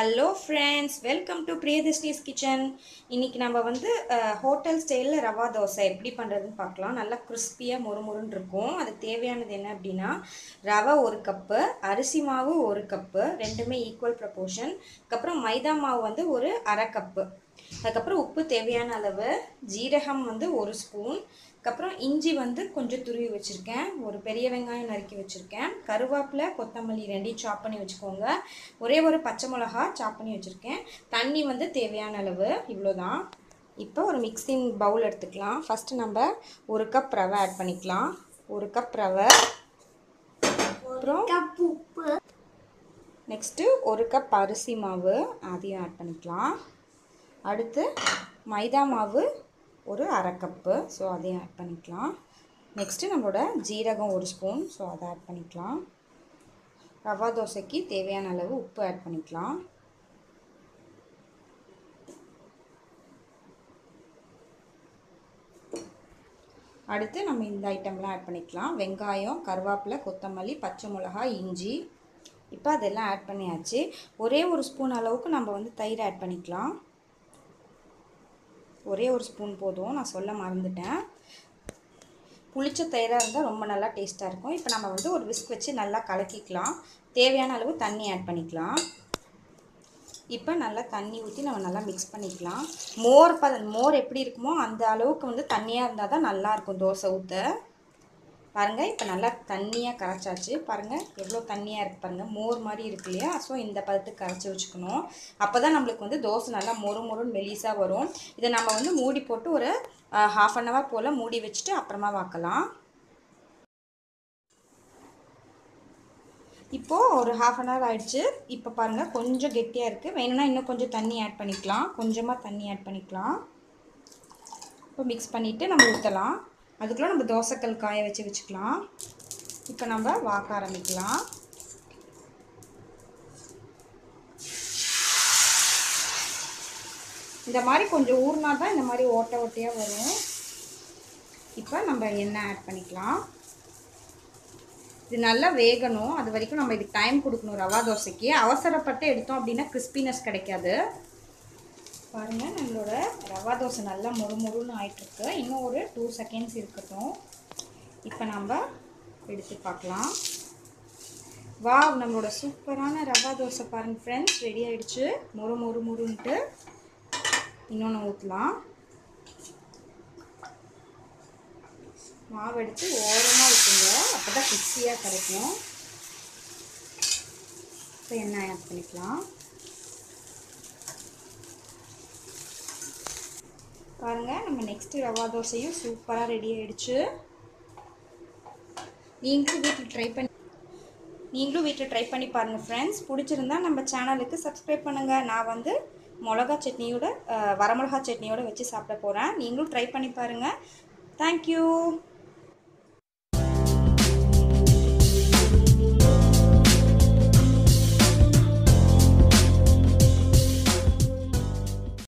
hello friends welcome to Priyadarshini's kitchen இன்னைக்கு நம்ம வந்து ஹோட்டல் ஸ்டைலில் ரவா தோசை எப்படி பண்ணுறதுன்னு பார்க்கலாம் நல்லா கிறிஸ்பியாக மொறுமொறுன்னு இருக்கும் அதுக்கு தேவையானது என்ன அப்படின்னா ரவை ஒரு கப்பு அரிசி மாவு ஒரு கப்பு ரெண்டுமே ஈக்குவல் ப்ரப்போர்ஷன் அதுக்கப்புறம் மைதா மாவு வந்து ஒரு அரை கப்பு அதுக்கப்புறம் உப்பு தேவையான அளவு ஜீரகம் வந்து ஒரு ஸ்பூன் அதுக்கப்புறம் இஞ்சி வந்து கொஞ்சம் துருவி வச்சுருக்கேன் ஒரு பெரிய வெங்காயம் நறுக்கி வச்சுருக்கேன் கருவேப்பிலை கொத்தமல்லி ரெண்டையும் சாப் பண்ணி வச்சுக்கோங்க ஒரே ஒரு பச்சை மிளகா சாப் பண்ணி வச்சுருக்கேன் தண்ணி வந்து தேவையான அளவு இவ்வளோதான் இப்போ ஒரு மிக்சிங் பவுல் எடுத்துக்கலாம் ஃபஸ்ட்டு நம்ம ஒரு கப் ரவை ஆட் பண்ணிக்கலாம் ஒரு கப் ரவை அப்புறம் நெக்ஸ்ட்டு ஒரு கப் அரிசி மாவு அதையும் ஆட் பண்ணிக்கலாம் அடுத்து மைதா மாவு ஒரு அரை கப்பு ஸோ அதையும் ஆட் பண்ணிக்கலாம் நெக்ஸ்ட்டு நம்மளோட ஜீரகம் ஒரு ஸ்பூன் ஸோ அதை ஆட் பண்ணிக்கலாம் ரவா தோசைக்கு தேவையான அளவு உப்பு ஆட் பண்ணிக்கலாம் அடுத்து நம்ம இந்த ஐட்டம்லாம் ஆட் பண்ணிக்கலாம் வெங்காயம் கருவேப்பிலை கொத்தமல்லி பச்சை மிளகாய் இஞ்சி இப்போ அதெல்லாம் ஆட் பண்ணியாச்சு ஒரே ஒரு ஸ்பூன் அளவுக்கு நம்ம வந்து தயிர் ஆட் பண்ணிக்கலாம் ஒரே ஒரு ஸ்பூன் போதும் நான் சொல்ல மறந்துட்டேன் புளிச்ச தயிராக இருந்தால் ரொம்ப நல்லா டேஸ்ட்டாக இருக்கும் இப்போ நம்ம வந்து ஒரு விஸ்க் வச்சு நல்லா கலக்கிக்கலாம் தேவையான அளவு தண்ணி ஆட் பண்ணிக்கலாம் இப்போ நல்லா தண்ணி ஊற்றி நம்ம நல்லா மிக்ஸ் பண்ணிக்கலாம் மோர் பத மோர் எப்படி இருக்குமோ அந்த அளவுக்கு வந்து தண்ணியாக இருந்தால் தான் நல்லாயிருக்கும் தோசை ஊற்ற பாருங்கள் இப்போ நல்லா தண்ணியாக கரைச்சாச்சு பாருங்கள் எவ்வளோ தண்ணியாக இருக்குது பாருங்கள் மோர் மாதிரி இருக்கு இல்லையா ஸோ இந்த பதத்துக்கு கரைச்சி வச்சுக்கணும் அப்போ தான் நம்மளுக்கு வந்து தோசை நல்லா மொறு மொறுன்னு மெலிசாக வரும் இதை நம்ம வந்து மூடி போட்டு ஒரு ஹாஃப் அன் ஹவர் போல் மூடி வச்சுட்டு அப்புறமா வாக்கலாம் இப்போது ஒரு ஹாஃப் அன் ஹவர் ஆயிடுச்சு இப்போ பாருங்கள் கொஞ்சம் கெட்டியாக இருக்குது வேணும்னா இன்னும் கொஞ்சம் தண்ணி ஆட் பண்ணிக்கலாம் கொஞ்சமாக தண்ணி ஆட் பண்ணிக்கலாம் இப்போ மிக்ஸ் பண்ணிவிட்டு நம்ம ஊற்றலாம் அதுக்குள்ளே நம்ம தோசைக்கல் காய வச்சு வச்சுக்கலாம் இப்போ நம்ம வாக்க ஆரம்பிக்கலாம் இந்த மாதிரி கொஞ்சம் ஊறினா தான் இந்த மாதிரி ஓட்டை ஓட்டையாக வரும் இப்போ நம்ம எண்ணெய் ஆட் பண்ணிக்கலாம் இது நல்லா வேகணும் அது வரைக்கும் நம்ம இதுக்கு டைம் கொடுக்கணும் ரவா தோசைக்கு அவசரப்பட்டு எடுத்தோம் அப்படின்னா கிறிஸ்பினஸ் கிடைக்காது பாருங்கள் நம்மளோட ரவா தோசை நல்லா மொறு மொறுன்னு ஆயிட்டுருக்கு இன்னும் ஒரு டூ செகண்ட்ஸ் இருக்கட்டும் இப்போ நம்ம எடுத்து பார்க்கலாம் வா நம்மளோட சூப்பரான ரவா தோசை பாருங்கள் ஃப்ரெண்ட்ஸ் ரெடி ஆகிடுச்சு மொறு மொறு மொறுன்ட்டு இன்னொன்று ஊற்றலாம் மாவு எடுத்து ஓரமாக ஊற்றுங்க அப்போ தான் கிறிஸ்பியாக கிடைக்கும் இப்போ எண்ணெய் ஆட் பண்ணிக்கலாம் பாருங்கள் நம்ம நெக்ஸ்ட்டு ரவா தோசையும் சூப்பராக ரெடி ஆகிடுச்சு நீங்களும் வீட்டில் ட்ரை பண்ணி நீங்களும் வீட்டில் ட்ரை பண்ணி பாருங்கள் ஃப்ரெண்ட்ஸ் பிடிச்சிருந்தா நம்ம சேனலுக்கு சப்ஸ்கிரைப் பண்ணுங்கள் நான் வந்து மிளகா சட்னியோட வரமிளகா சட்னியோட வச்சு சாப்பிட போகிறேன் நீங்களும் ட்ரை பண்ணி பாருங்கள் தேங்க்யூ